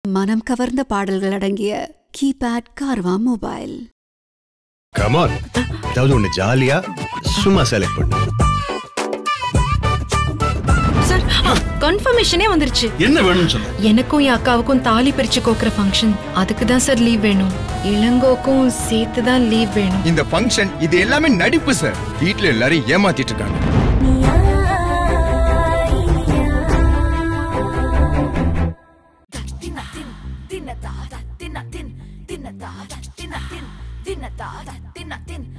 மனம் கவர்ந்த பாடல்கள் அடங்கிய கீபேட் கார்வா மொபைல் கமான் ஏதாவது ஒண்ணு ஜாலியா சும்மா செலக்ட் பண்ணு சார் கன்ஃபர்மேஷனே வந்துருச்சு என்ன வேணும்னு சொல்லு எனக்கும் என் அக்காவுக்கும் தாலி பிரிச்சு கோக்குற ஃபங்க்ஷன் அதுக்கு தான் சார் லீவ் வேணும் இளங்கோக்கும் சேர்த்து தான் லீவ் வேணும் இந்த ஃபங்க்ஷன் இது எல்லாமே நடிப்பு சார் வீட்ல எல்லாரும் ஏமாத்திட்டு இருக்காங்க தின்னதா தின்ன தின் தின்னதா தின்ன தின் தின்னதா தின்ன தின்